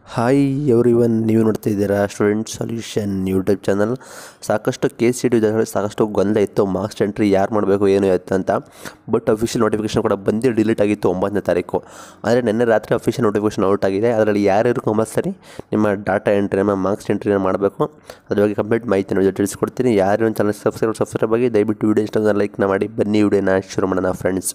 hi every one ನೀವು ನೋಡ್ತಾ ಇದ್ದೀರಾ ಸ್ಟೂಡೆಂಟ್ ಸೊಲ್ಯೂಷನ್ ಯೂಟ್ಯೂಬ್ ಚಾನಲ್ ಸಾಕಷ್ಟು ಕೆ ಸಿ ಡಿ ಸಾಕಷ್ಟು ಗೊಂದಲ ಇತ್ತು ಮಾರ್ಕ್ಸ್ ಎಂಟ್ರಿ ಯಾರು ಮಾಡಬೇಕು ಏನು ಎತ್ತ ಅಂತ ಬಟ್ ಅಫಿಷಿಯಲ್ ನೋಟಿಫಿಕೇಶನ್ ಕೂಡ ಬಂದು ಡಿಲೀಟ್ ಆಗಿತ್ತು ಒಂಬತ್ತನೇ ತಾರೀಕು ಆದರೆ ನಿನ್ನೆ ರಾತ್ರಿ ಅಫಿಷಿಯಲ್ ನೋಟಿಫಿಕೇಶನ್ ಔಟ್ ಆಗಿದೆ ಅದರಲ್ಲಿ ಯಾರ್ಯಾರು ಕಂಪಲ್ಸರಿ ನಿಮ್ಮ ಡಾಟಾ ಎಂಟ್ರಿ ನಿಮ್ಮ ಮಾರ್ಕ್ಸ್ ಎಂಟ್ರಿನ ಮಾಡಬೇಕು ಅದ್ರ ಬಗ್ಗೆ ಕಂಪ್ಲೀಟ್ ಮಾಹಿತಿ ನೋಡಿ ತಿಳಿಸ್ಕೊಡ್ತೀನಿ ಯಾರು ಚಾನಲ್ ಸಬ್ಸ್ಕ್ರೈಬ್ ಸಬ್ಸ್ಕ್ರೈಬ್ ಆಗಿ ದಯವಿಟ್ಟು ವಿಡಿಯೋ ಇಷ್ಟ ಲೈಕ್ನ ಮಾಡಿ ಬನ್ನಿ ವಿಡಿಯೋನ ಶುರು ಮಾಡೋಣ ಫ್ರೆಂಡ್ಸ್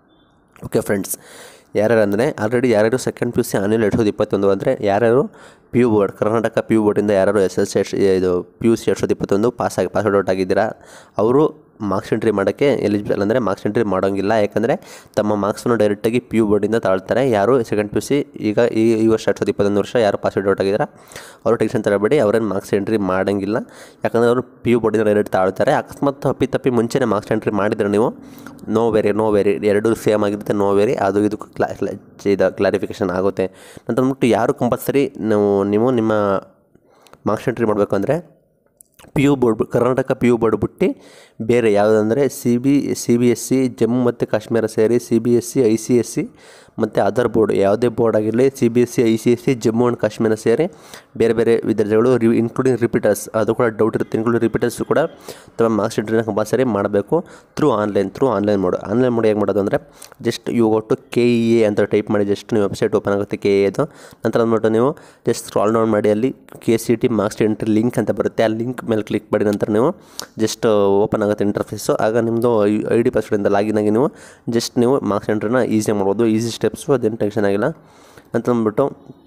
ಓಕೆ ಫ್ರೆಂಡ್ಸ್ ಯಾರ್ಯಾರು ಅಂದರೆ ಆಲ್ರೆಡಿ ಯಾರ್ಯಾರು second P U C online ಎರಡು ಸಾವಿರದ ಇಪ್ಪತ್ತೊಂದು ಅಂದರೆ ಯಾರ್ಯಾರು P U board Karnataka P U ಬೋರ್ಡಿಂದ ಯಾರು ಎಸ್ ಎಸ್ ಎಸ್ ಇದು ಪಿ ಯು ಸಿ ಎರಡು ಸಾವಿರದ ಇಪ್ಪತ್ತೊಂದು ಪಾಸ್ ಆಗಿ ಪಾಸ್ ಔಟ್ ಆಗಿದ್ದೀರಾ ಅವರು ಮಾರ್ಕ್ಸ್ ಎಂಟ್ರಿ ಮಾಡೋಕ್ಕೆ ಎಲಿಜಿಬಲ್ ಅಂದರೆ ಮಾರ್ಕ್ಸ್ ಎಂಟ್ರಿ ಮಾಡೋಂಗಿಲ್ಲ ಯಾಕಂದರೆ ತಮ್ಮ ಮಾರ್ಕ್ಸನ್ನು ಡೈರೆಕ್ಟಾಗಿ ಪಿ ಯು ಬೋರ್ಡಿಂದ ತಾಳ್ತಾರೆ ಯಾರು ಸೆಕೆಂಡ್ ಪಿ ಯು ಸಿ ಈಗ ಈ ಈ ವರ್ಷ ಎರಡು ಸಾವಿರದ ಇಪ್ಪತ್ತೊಂದು ವರ್ಷ ಯಾರು ಪಾಸ್ ಔಟ್ ಆಗಿದ್ದಾರೆ ಅವರು ಟೆನ್ಷನ್ ತರಬೇಡಿ ಅವ್ರೇನು ಮಾರ್ಕ್ಸ್ ಎಂಟ್ರಿ ಮಾಡೋಂಗಿಲ್ಲ ಯಾಕಂದರೆ ಅವರು ಪಿ ಯು ಬೋರ್ಡಿಂದ ಡೈರೆಕ್ಟ್ ತಾಳ್ತಾರೆ ಅಕಸ್ಮಾತ್ ತಪ್ಪಿ ತಪ್ಪಿ ಮುಂಚೆನೇ ಮಾರ್ಕ್ಸ್ ಎಂಟ್ರಿ ಮಾಡಿದರೆ ನೀವು ನೋ ವೆರಿ ನೋ ವೆರಿ ಎರಡೂ ಸೇಮ್ ಆಗಿರುತ್ತೆ ನೋ ವೆರಿ ಅದು ಇದು ಕ್ಲಾ ಇದು ಕ್ಲಾರಿಫಿಕೇಷನ್ ಆಗುತ್ತೆ ನಂತರ ಅಂದ್ಬಿಟ್ಟು ಯಾರು ಕಂಪಲ್ಸರಿ ನೀವು ನೀವು ನಿಮ್ಮ ಮಾರ್ಕ್ಸ್ ಎಂಟ್ರಿ ಮಾಡಬೇಕು ಅಂದರೆ P U board Karnataka P U board ಬಿಟ್ಟು ಬೇರೆ ಯಾವುದಂದರೆ C B C B S C Jammu ಮತ್ತು ಕಾಶ್ಮೀರ ಸೇರಿ C B S C I C S C ಮತ್ತು ಅದರ್ ಬೋರ್ಡ್ ಯಾವುದೇ ಬೋರ್ಡ್ ಆಗಿರಲಿ C B S C I C S C Jammu and Kashmir ಸೇರಿ ಬೇರೆ ಬೇರೆ ವಿದ್ಯಾರ್ಥಿಗಳು ರಿ ಇನ್ಕ್ಲೂಡಿಂಗ್ ರಿಪೀಟರ್ಸ್ ಅದು ಕೂಡ ಡೌಟ್ ಇರುತ್ತೆ ಇನ್ಕ್ಲೂಡಿಂಗ್ ರಿಪೀಟರ್ಸ್ ಕೂಡ ತಮ್ಮ ಮಾರ್ಕ್ಸ್ ಎಂಟ್ರಿನ ಕಂಪಲ್ಸರಿ ಮಾಡಬೇಕು through online through online mode online mode ಹೇಗೆ ಮಾಡೋದು ಅಂದರೆ ಜಸ್ಟ್ ಇವಾಗ ಒಟ್ಟು ಕೆ ಇ ಎ ಅಂತ ಟೈಪ್ ಮಾಡಿ ಜಸ್ಟ್ ನೀವು ವೆಬ್ಸೈಟ್ ಓಪನ್ ಆಗುತ್ತೆ ಕೆ ಎ ಅದು ನಂತರ ಅಂದ್ಬಿಟ್ಟು ನೀವು ಜಸ್ಟ್ ಸ್ಕ್ರಾಲ್ ಡೌನ್ ಮಾಡಿ ಅಲ್ಲಿ K C T marks entry link ಅಂತ ಬರುತ್ತೆ ಆ ಲಿಂಕ್ ಮೇಲೆ ಕ್ಲಿಕ್ ಮಾಡಿ ನಂತರ ನೀವು ಜಸ್ಟ್ ಓಪನ್ ಆಗುತ್ತೆ ಇಂಟರ್ಫೇಸು ಆಗ ನಿಮ್ಮದು ಐ ಡಿ ಪಾಸ್ವರ್ಡಿಂದ ಲಾಗಿನ್ ಆಗಿ ನೀವು ಜಸ್ಟ್ ನೀವು ಮಾರ್ಕ್ಸ್ ಎಂಟ್ರಿನ ಈಸಿಯಾಗಿ ಮಾಡ್ಬೋದು ಈಸಿ ಸ್ಟೆಪ್ಸು ಅದೇನು ಟೆನ್ಷನ್ ಆಗಿಲ್ಲ ಅಂತ ಅಂದ್ಬಿಟ್ಟು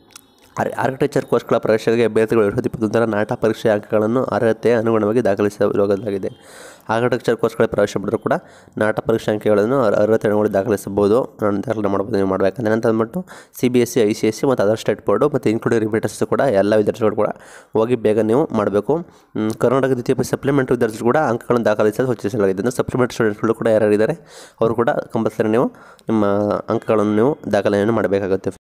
ಆರ್ ಆರ್ಕಿಟೆಕ್ಚರ್ ಕೋರ್ಸ್ಗಳ ಪ್ರವೇಶಕ್ಕೆ ಅಭ್ಯರ್ಥಿಗಳು ಎರಡು ಸಾವಿರದ ಇಪ್ಪತ್ತೊಂದರ ನಾಟ ಪರೀಕ್ಷೆ ಅಂಕಗಳನ್ನು ಅರ್ಹತೆ ಅನುಗುಣವಾಗಿ ದಾಖಲಿಸಲಾಗಿದೆ ಆರ್ಕಿಟೆಕ್ಚರ್ ಕೋರ್ಸ್ಗಳ ಪ್ರವೇಶ ಮಾಡಿದ್ರು ಕೂಡ ನಾಟ ಪರೀಕ್ಷೆ ಅಂಕಗಳನ್ನು ಅರ್- ಅರ್ಹತೆ ಅನುಗುಣ ದಾಖಲಿಸಬಹುದು ನಾನು ದಾಖಲೆ ಮಾಡ್ಬೋದು ನೀವು ಮಾಡಬೇಕಂದ್ರೆ ಅಂತ ಅಂದ್ಬಿಟ್ಟು C B S C I C S C ಮತ್ತು ಅದರ್ ಸ್ಟೇಟ್ ಬೋರ್ಡು ಮತ್ತು ಇನ್ಕ್ಲೂಡಿಂಗ್ ರಿಪೀಟರ್ಸ್ ಕೂಡ ಎಲ್ಲ ವಿದ್ಯಾರ್ಥಿಗಳು ಕೂಡ ಹೋಗಿ ಬೇಗ ನೀವು ಮಾಡಬೇಕು ಮ್, ಕರ್ನಾಟಕ ದ್ವಿತೀಯ ಪಿ ಸಪ್ಲಿಮೆಂಟ್ ವಿದ್ಯಾರ್ಥಿಗಳು ಕೂಡ ಅಂಕಗಳನ್ನು ದಾಖಲಿಸಲು ಸೂಚಿಸಲಾಗಿದೆ ಅಂದರೆ ಸಪ್ಲಿಮೆಂಟ್ ಸ್ಟೂಡೆಂಟ್ಸ್ಗಳು ಕೂಡ ಯಾರ್ಯಾರಿದ್ದಾರೆ ಅವರು ಕೂಡ ಕಂಪಲ್ಸರಿ ನೀವು ನಿಮ್ಮ ಅಂಕಗಳನ್ನು ನೀವು ದಾಖಲೆಯನ್ನು ಮಾಡಬೇಕಾಗುತ್ತೆ